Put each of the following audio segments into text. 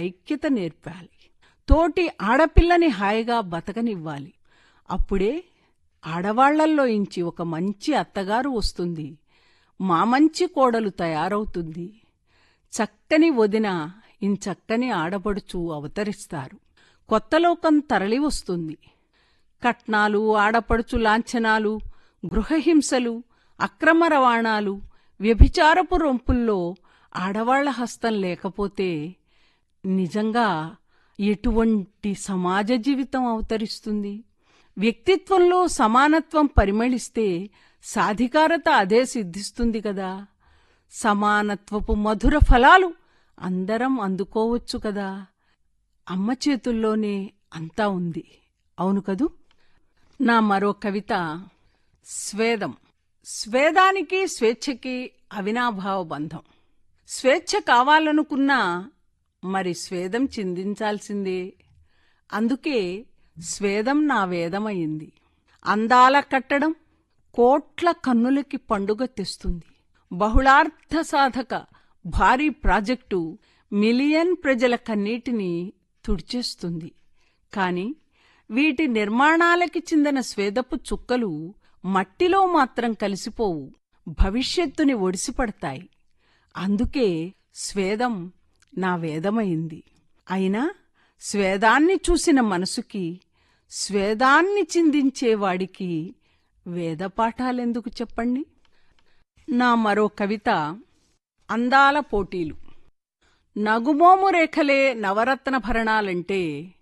ఐక్యత నేర్పాలి తోటి ఆడపిల్లని హాయిగా బతకనివ్వాలి అప్పుడే ఆడవాళ్లల్లో ఇంచి ఒక మంచి అత్తగారు వస్తుంది మా మంచి కోడలు తయారవుతుంది చక్కని వదిన ఇంచక్కని ఆడపడుచు అవతరిస్తారు కొత్తలోకం తరలి వస్తుంది కట్నాలు ఆడపడుచు లాంఛనాలు గృహహింసలు అక్రమ రవాణాలు వ్యభిచారపు రొంపుల్లో ఆడవాళ్ల హస్తం లేకపోతే నిజంగా ఎటువంటి సమాజ జీవితం అవతరిస్తుంది వ్యక్తిత్వంలో సమానత్వం పరిమళిస్తే సాధికారత అదే సిద్ధిస్తుంది కదా సమానత్వపు మధుర ఫలాలు అందరం అందుకోవచ్చు కదా అమ్మ చేతుల్లోనే అంతా ఉంది అవును కదూ నా మరో కవిత స్వేదం స్వేదానికి స్వేచ్ఛకి అవినాభావ బంధం స్వేచ్ఛ కావాలనుకున్నా మరి స్వేదం చిందించాల్సిందే అందుకే స్వేదం నా వేదమైంది అందాల కట్టడం కోట్ల కన్నులకి పండుగ తెస్తుంది బహుళార్థ సాధక భారీ ప్రాజెక్టు మిలియన్ ప్రజల కన్నీటిని తుడిచేస్తుంది కాని వీటి నిర్మాణాలకి చెందిన స్వేదపు చుక్కలు మట్టిలో మాత్రం కలిసిపోవు భవిష్యత్తుని ఒడిసిపడతాయి అందుకే స్వేదం నా వేదమైంది అయినా స్వేదాన్ని చూసిన మనసుకి స్వేదాన్ని చిందించేవాడికి వేదపాఠాలెందుకు చెప్పండి నా మరో కవిత అందాల పోటీలు నగుమోము రేఖలే నవరత్న భరణాలంటే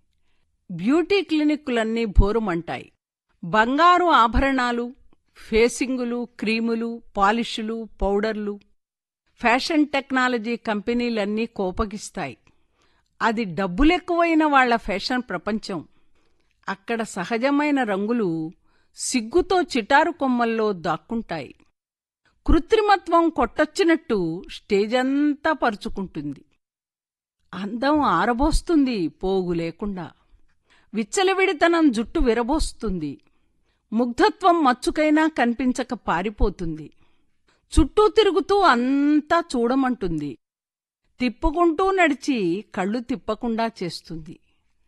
బ్యూటీ క్లినిక్కులన్నీ భోరుమంటాయి బంగారు ఆభరణాలు ఫేసింగులు క్రీములు పాలిషులు పౌడర్లు ఫ్యాషన్ టెక్నాలజీ కంపెనీలన్నీ కోపగిస్తాయి అది డబ్బులెక్కువైన వాళ్ల ఫ్యాషన్ ప్రపంచం అక్కడ సహజమైన రంగులు సిగ్గుతో చిటారు కొమ్మల్లో దాక్కుంటాయి కృత్రిమత్వం కొట్టొచ్చినట్టు స్టేజంతా పరుచుకుంటుంది అందం ఆరబోస్తుంది పోగు లేకుండా విచ్చలవిడితనం జుట్టు విరబోస్తుంది ముగ్ధత్వం మచ్చుకైనా కనిపించక పారిపోతుంది చుట్టూ తిరుగుతూ అంతా చూడమంటుంది తిప్పుకుంటూ నడిచి కళ్ళు తిప్పకుండా చేస్తుంది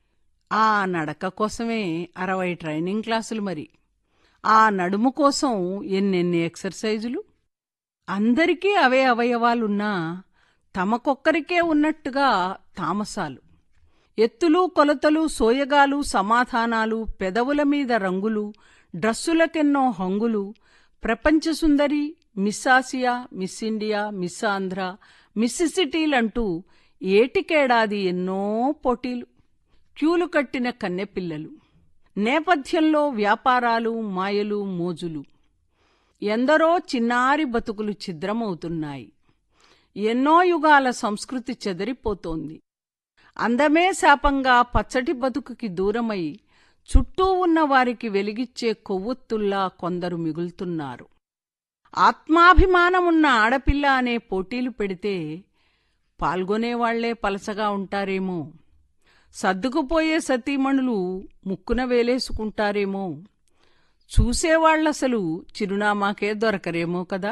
ఆ నడక కోసమే అరవై ట్రైనింగ్ క్లాసులు మరి ఆ నడుము కోసం ఎన్నెన్ని ఎక్సర్సైజులు అందరికీ అవే అవయవాలున్నా తమకొక్కరికే ఉన్నట్టుగా తామసాలు ఎత్తులు కొలతలు సోయగాలు సమాధానాలు పెదవుల మీద రంగులు డ్రస్సులకెన్నో హంగులు ప్రపంచ సుందరి miss Asia miss India miss Andhra మిస్సిసిటీలంటూ ఏటికేడాది ఎన్నో పోటీలు క్యూలు కట్టిన కన్నెపిల్లలు నేపథ్యంలో వ్యాపారాలు మాయలు మోజులు ఎందరో చిన్నారి బతుకులు ఛిద్రమవుతున్నాయి ఎన్నో యుగాల సంస్కృతి చెదరిపోతోంది అందమే శాపంగా పచ్చటి బతుకుకి దూరమై చుట్టూ ఉన్న వారికి వెలిగిచ్చే కొవ్వొత్తుల్లా కొందరు మిగులుతున్నారు ఆత్మాభిమానమున్న ఆడపిల్ల అనే పోటీలు పెడితే పాల్గొనేవాళ్లే పలసగా ఉంటారేమో సర్దుకుపోయే సతీమణులు ముక్కున వేలేసుకుంటారేమో చూసేవాళ్లసలు చిరునామాకే దొరకరేమో కదా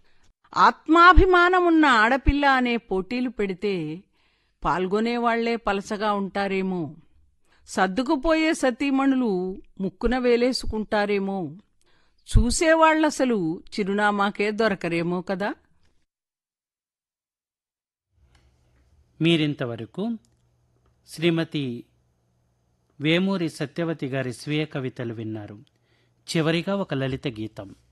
ఆత్మాభిమానమున్న ఆడపిల్ల అనే పోటీలు పెడితే పాల్గొనేవాళ్లే పలసగా ఉంటారేమో సర్దుకుపోయే సతీమణులు ముక్కున వేలేసుకుంటారేమో చూసేవాళ్లసలు చిరునామాకే దొరకరేమో కదా మీరింతవరకు శ్రీమతి వేమూరి సత్యవతి గారి స్వీయ కవితలు విన్నారు చివరిగా ఒక లలిత గీతం